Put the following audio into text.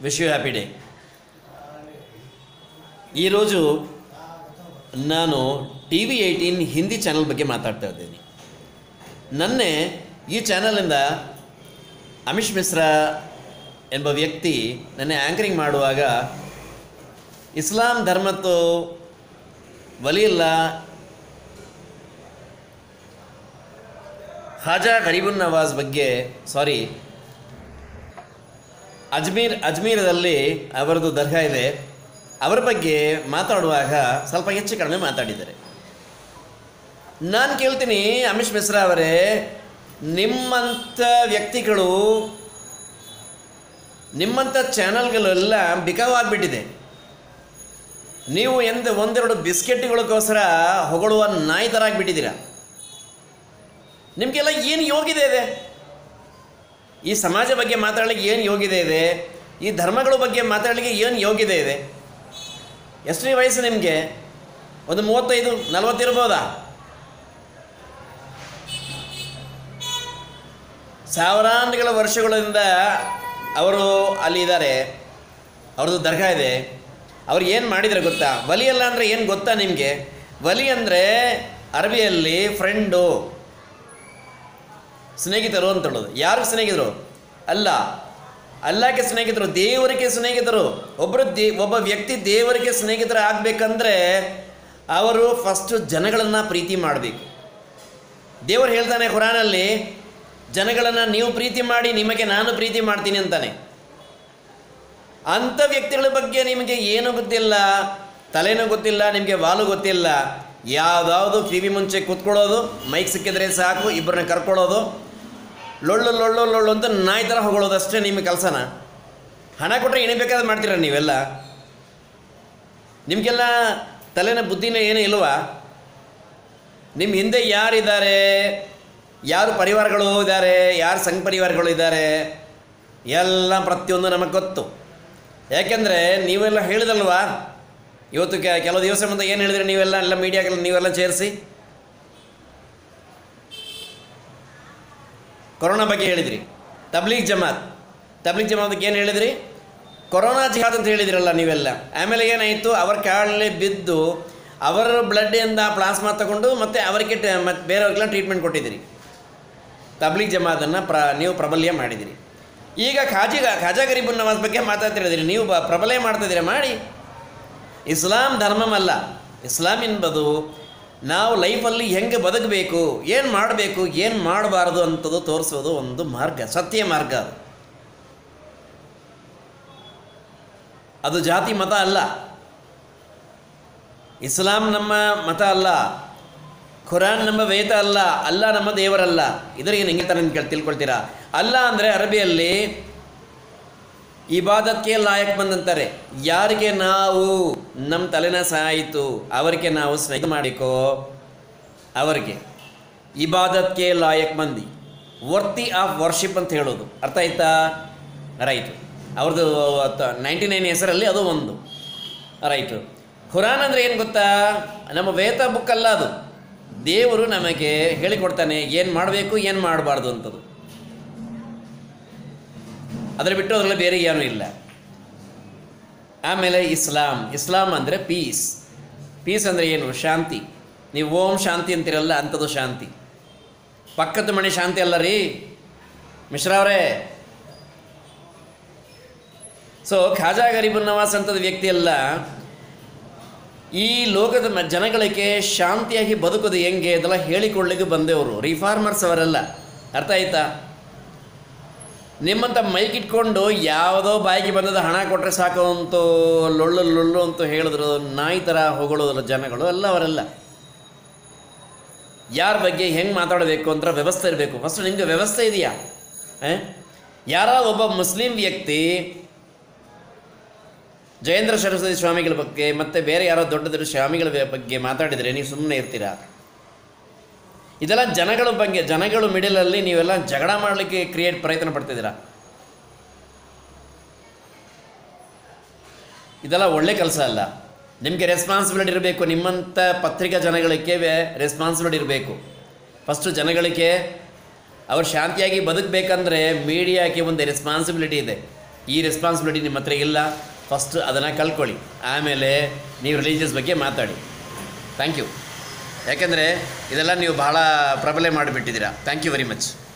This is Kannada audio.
విష్ యూ హ్యాపీ డే ఈరోజు ನಾನು T V eighteen Hindi channel ಬಗ್ಗೆ ಮಾತಾಡ್ತಾ ಇದ್ದೀನಿ ನನ್ನೆ ಈ ಚಾನಲಿಂದ ಅಮಿಷ್ ಮಿಶ್ರಾ ಎಂಬ ವ್ಯಕ್ತಿ ನನ್ನ ಆ್ಯಂಕರಿಂಗ್ ಮಾಡುವಾಗ ಇಸ್ಲಾಂ ಧರ್ಮದ್ದು ವಲಿಯಿಲ್ಲ ಖಾಜಾ ಗರೀಬುನ್ ನವಾಜ್ ಬಗ್ಗೆ ಸಾರಿ ಅಜ್ಮೀರ್ ಅಜ್ಮೀರದಲ್ಲಿ ಅವರದ್ದು ದರ್ಗಾ ಇದೆ ಅವರ ಬಗ್ಗೆ ಮಾತಾಡುವಾಗ ಸ್ವಲ್ಪ ಹೆಚ್ಚು ಕಡಿಮೆ ಮಾತಾಡಿದ್ದಾರೆ ನಾನು ಕೇಳ್ತೀನಿ ಅಮಿಷ್ ಮಿಶ್ರಾ ಅವರೇ ನಿಮ್ಮಂಥ ವ್ಯಕ್ತಿಗಳು ನಿಮ್ಮಂಥ ಚಾನಲ್ಗಳೆಲ್ಲ ಬಿಕಾವಾಗ್ಬಿಟ್ಟಿದೆ ನೀವು ಎಂದ ಒಂದೆರಡು ಬಿಸ್ಕೆಟ್ಗಳಿಗೋಸ್ಕರ ಹೊಗಳುವ ನಾಯಿ ಥರ ಆಗಿಬಿಟ್ಟಿದ್ದೀರಾ ನಿಮಗೆಲ್ಲ ಏನು ಯೋಗ್ಯತೆ ಇದೆ ಈ ಸಮಾಜ ಬಗ್ಗೆ ಮಾತಾಡಲಿಕ್ಕೆ ಏನು ಯೋಗ್ಯತೆ ಇದೆ ಈ ಧರ್ಮಗಳ ಬಗ್ಗೆ ಮಾತಾಡಲಿಕ್ಕೆ ಏನು ಯೋಗ್ಯತೆ ಇದೆ ಎಷ್ಟನೇ ವಯಸ್ಸು ನಿಮಗೆ ಒಂದು ಮೂವತ್ತೈದು ನಲವತ್ತಿರ್ಬೋದಾ ಸಾವಿರಾನುಗಳ ವರ್ಷಗಳಿಂದ ಅವರು ಅಲ್ಲಿ ಇದ್ದಾರೆ ಅವ್ರದ್ದು ದರ್ಗಾ ಇದೆ ಅವ್ರು ಏನು ಮಾಡಿದರೆ ಗೊತ್ತಾ ವಲಿ ಅಲ್ಲ ಅಂದರೆ ಏನು ಗೊತ್ತಾ ನಿಮಗೆ ವಲಿ ಅಂದರೆ ಅರಬಿಯಲ್ಲಿ ಫ್ರೆಂಡು ಸ್ನೇಹಿತರು ಅಂತ ಹೇಳೋದು ಯಾರಿಗೆ ಸ್ನೇಹಿತರು ಅಲ್ಲ ಅಲ್ಲಕ್ಕೆ ಸ್ನೇಹಿತರು ದೇವರಿಗೆ ಸ್ನೇಹಿತರು ಒಬ್ಬರು ದೇ ಒಬ್ಬ ವ್ಯಕ್ತಿ ದೇವರಿಗೆ ಸ್ನೇಹಿತರ ಆಗಬೇಕಂದ್ರೆ ಅವರು ಫಸ್ಟು ಜನಗಳನ್ನು ಪ್ರೀತಿ ಮಾಡಬೇಕು ದೇವರು ಹೇಳ್ತಾನೆ ಖುರಾನಲ್ಲಿ ಜನಗಳನ್ನು ನೀವು ಪ್ರೀತಿ ಮಾಡಿ ನಿಮಗೆ ನಾನು ಪ್ರೀತಿ ಮಾಡ್ತೀನಿ ಅಂತಾನೆ ಅಂಥ ವ್ಯಕ್ತಿಗಳ ಬಗ್ಗೆ ನಿಮಗೆ ಏನೂ ಗೊತ್ತಿಲ್ಲ ತಲೆನೂ ಗೊತ್ತಿಲ್ಲ ನಿಮಗೆ ವಾಲು ಗೊತ್ತಿಲ್ಲ ಯಾವುದಾವುದು ಕಿವಿ ಮುಂಚೆ ಕೂತ್ಕೊಳ್ಳೋದು ಮೈಕ್ ಸಿಕ್ಕಿದ್ರೆ ಸಾಕು ಇಬ್ಬರನ್ನ ಕರ್ಕೊಳ್ಳೋದು ಲೊಳ್ಳು ಲೊಳ್ಳು ಲೊಳ್ಳು ಅಂತ ನಾಯಿ ಥರ ಹೊಗಳೋದು ಅಷ್ಟೇ ನಿಮ್ಮ ಕೆಲಸನ ಹಣ ಕೊಟ್ಟರೆ ಏನೇ ಬೇಕಾದ್ರೆ ಮಾಡ್ತೀರ ನೀವೆಲ್ಲ ನಿಮಗೆಲ್ಲ ತಲೆನ ಬುದ್ಧಿನ ಏನೂ ಇಲ್ವಾ ನಿಮ್ಮ ಹಿಂದೆ ಯಾರಿದ್ದಾರೆ ಯಾರು ಪರಿವಾರಗಳು ಇದ್ದಾರೆ ಯಾರು ಸಂಘ ಪರಿವಾರಗಳು ಇದ್ದಾರೆ ಎಲ್ಲ ಪ್ರತಿಯೊಂದು ನಮಗೆ ಗೊತ್ತು ಯಾಕೆಂದರೆ ನೀವೆಲ್ಲ ಹೇಳಿದಲ್ವಾ ಇವತ್ತು ಕೆ ಕೆಲವು ದಿವಸ ಮುಂದೆ ಏನು ಹೇಳಿದ್ರಿ ನೀವೆಲ್ಲ ಎಲ್ಲ ಮೀಡಿಯಾಗೆಲ್ಲ ನೀವೆಲ್ಲ ಸೇರಿಸಿ ಕೊರೋನಾ ಬಗ್ಗೆ ಹೇಳಿದ್ರಿ ತಬ್ಲೀಗ್ ಜಮಾತ್ ತಬ್ಲೀಗ್ ಜಮಾತ್ ಬಗ್ಗೆ ಏನು ಹೇಳಿದ್ರಿ ಕೊರೋನಾ ಜಿಹಾದ್ ಅಂತ ಹೇಳಿದ್ರಲ್ಲ ನೀವೆಲ್ಲ ಆಮೇಲೆ ಏನಾಯಿತು ಅವ್ರ ಕಾಳಲ್ಲಿ ಬಿದ್ದು ಅವರ ಬ್ಲಡ್ಡಿಂದ ಪ್ಲಾಸ್ಮಾ ತಗೊಂಡು ಮತ್ತೆ ಅವರಿಗೆ ಟ- ಮತ್ತೆ ಬೇರೆಯವ್ರಿಗೆಲ್ಲ ಟ್ರೀಟ್ಮೆಂಟ್ ಕೊಟ್ಟಿದ್ದೀರಿ ತಬ್ಲೀಗ್ ಜಮಾತನ್ನು ಪ್ರ ನೀವು ಪ್ರಬಲ್ಯ ಮಾಡಿದಿರಿ ಈಗ ಖಾಜಿ ಖಾಜಾ ಗರೀಬುನ್ ನವಾಜ್ ಬಗ್ಗೆ ಮಾತಾಡ್ತಿರೋದಿರಿ ನೀವು ಬ ಪ್ರಬಲ ಮಾಡ್ತಿದ್ದೀರಾ ಮಾಡಿ ಇಸ್ಲಾಂ ಧರ್ಮಮಲ್ಲ ಇಸ್ಲಾಂ ಎಂಬುದು ನಾವು ಲೈಫಲ್ಲಿ ಹೆಂಗೆ ಬದುಕಬೇಕು ಏನು ಮಾಡಬೇಕು ಏನು ಮಾಡಬಾರ್ದು ಅಂತದ್ದು ತೋರಿಸೋದು ಒಂದು ಮಾರ್ಗ ಸತ್ಯ ಮಾರ್ಗ ಅದು ಅದು ಜಾತಿ ಮತ ಅಲ್ಲ ಇಸ್ಲಾಂ ನಮ್ಮ ಮತ ಅಲ್ಲ ಖುರಾನ್ ನಮ್ಮ ವೇದ ಅಲ್ಲ ಅಲ್ಲ ನಮ್ಮ ದೇವರಲ್ಲ ಇದರ ಏನು ಹೆಂಗೆ ತರ ಕೇಳಿ ತಿಳ್ಕೊಳ್ತೀರಾ ಅಲ್ಲ ಅಂದರೆ ಅರಬಿಯಲ್ಲಿ ಇಬಾದತ್ಗೆ ಲಾಯಕ್ ಬಂದಂತಾರೆ ಯಾರಿಗೆ ನಾವು ನಮ್ಮ ತಲೆನ ಸಾಯಿತು ಅವರಿಗೆ ನಾವು ಸ್ನೇಹ ಮಾಡಿಕೋ ಅವರಿಗೆ ಇಬಾದತ್ಗೆ ಲಾಯಕ್ ಮಂದಿ ವರ್ತಿ ಆಫ್ ವರ್ಷಿಪ್ ಅಂತ ಹೇಳೋದು ಅರ್ಥ ಆಯ್ತಾ ರೈಟು ಅವ್ರದ್ದು ನೈಂಟಿ ನೈನ್ ಹೆಸರಲ್ಲಿ ಅದು ಒಂದು ರೈಟು ಖುರಾನ್ ಅಂದರೆ ಏನು ಗೊತ್ತಾ ನಮ್ಮ ವೇದ ಬುಕ್ ಅಲ್ಲ ಅದು ದೇವರು ನಮಗೆ ಹೇಳಿಕೊಡ್ತಾನೆ ಏನು ಮಾಡಬೇಕು ಏನು ಮಾಡಬಾರ್ದು ಅಂತದು ಅದರ ಬಿಟ್ಟು ಅದರಲ್ಲಿ ಬೇರೆ ಏನೂ ಇಲ್ಲ ಆಮೇಲೆ ಇಸ್ಲಾಂ ಇಸ್ಲಾಂ ಅಂದರೆ ಪೀಸ್ ಪೀಸ್ ಅಂದರೆ ಏನು ಶಾಂತಿ ನೀವು ಓಂ ಶಾಂತಿ ಅಂತೀರಲ್ಲ ಅಂಥದ್ದು ಶಾಂತಿ ಪಕ್ಕದ ಮನೆ ಶಾಂತಿ ಅಲ್ಲ ರೀ ಮಿಶ್ರಾ ಅವರೇ ಸೊ ಖಾಜಾ ಗರೀಬುನ್ ನವಾಸ್ ಅಂಥದ್ದು ವ್ಯಕ್ತಿ ಅಲ್ಲ ಈ ಲೋಕದ ಮ- ಜನಗಳಿಗೆ ಶಾಂತಿಯಾಗಿ ಬದುಕೋದು ಹೆಂಗೆ ಅದೆಲ್ಲ ಹೇಳಿಕೊಳ್ಳಿಕ್ಕೆ ಬಂದೆವರು ರಿಫಾರ್ಮರ್ಸ್ ಅವರೆಲ್ಲ ಅರ್ಥ ಆಯ್ತಾ ನಿಮ್ಮಂಥ ಮೈಕ್ ಇಟ್ಕೊಂಡು ಯಾವುದೋ ಬಾಯಿಗೆ ಬಂದದ ಹಣ ಕೊಟ್ಟರೆ ಸಾಕು ಅಂತ ಲೊಳ್ಳು ಲೊಳ್ಳು ಅಂತ ಹೇಳಿದ್ರು ನಾಯಿ ಥರ ಹೊಗಳೋದ್ರ ಜನಗಳು ಎಲ್ಲ ಅವರೆಲ್ಲ ಯಾರ ಬಗ್ಗೆ ಹೆಂಗೆ ಮಾತಾಡಬೇಕು ಅಂತ ವ್ಯವಸ್ಥೆ ಇರಬೇಕು ಫಸ್ಟ್ ನಿಮಗೆ ವ್ಯವಸ್ಥೆ ಇದೆಯಾ ಆ? ಯಾರ ಒಬ್ಬ ಮುಸ್ಲಿಂ ವ್ಯಕ್ತಿ ಜಯೇಂದ್ರ ಸರಸ್ವತಿ ಸ್ವಾಮಿಗಳ ಬಗ್ಗೆ ಮತ್ತು ಬೇರೆ ಯಾರೋ ದೊಡ್ಡ ದೊಡ್ಡ ಸ್ವಾಮಿಗಳ ಬಗ್ಗೆ ಮಾತಾಡಿದರೆ ನೀವು ಸುಮ್ಮನೆ ಇರ್ತೀರಾ ಇದೆಲ್ಲ ಜನಗಳ ಬಗ್ಗೆ ಜನಗಳು ಮಿಡಲಲ್ಲಿ ನೀವೆಲ್ಲ ಜಗಳ ಮಾಡಲಿಕ್ಕೆ ಕ್ರಿಯೇಟ್ ಪ್ರಯತ್ನ ಪಡ್ತಿದ್ದೀರಾ ಇದೆಲ್ಲ ಒಳ್ಳೆ ಕೆಲಸ ಅಲ್ಲ ನಿಮಗೆ ರೆಸ್ಪಾನ್ಸಿಬಿಲಿಟಿ ಇರಬೇಕು ನಿಮ್ಮಂಥ ಪತ್ರಿಕಾ ಜನಗಳಿಗೆ ರೆಸ್ಪಾನ್ಸಿಬಿಲಿಟಿ ಇರಬೇಕು ಫಸ್ಟು ಜನಗಳಿಗೆ ಅವ್ರು ಶಾಂತಿಯಾಗಿ ಬದುಕಬೇಕಂದ್ರೆ ಮೀಡಿಯಾಕ್ಕೆ ಒಂದು ರೆಸ್ಪಾನ್ಸಿಬಿಲಿಟಿ ಇದೆ ಈ ರೆಸ್ಪಾನ್ಸಿಬಿಲಿಟಿ ನಿಮ್ಮ ಹತ್ರ ಇಲ್ಲ ಫಸ್ಟ್ ಅದನ್ನು ಕಲ್ತ್ಕೊಳ್ಳಿ ಆಮೇಲೆ ನೀವು ರಿಲೀಜಿಯಸ್ ಬಗ್ಗೆ ಮಾತಾಡಿ ಥ್ಯಾಂಕ್ ಯು ಯಾಕೆಂದರೆ ಇದೆಲ್ಲ ನೀವು ಬಹಳ ಪ್ರಬಲೆ ಮಾಡಿಬಿಟ್ಟಿದ್ದೀರಾ ಥ್ಯಾಂಕ್ ಯು ವೆರಿ ಮಚ್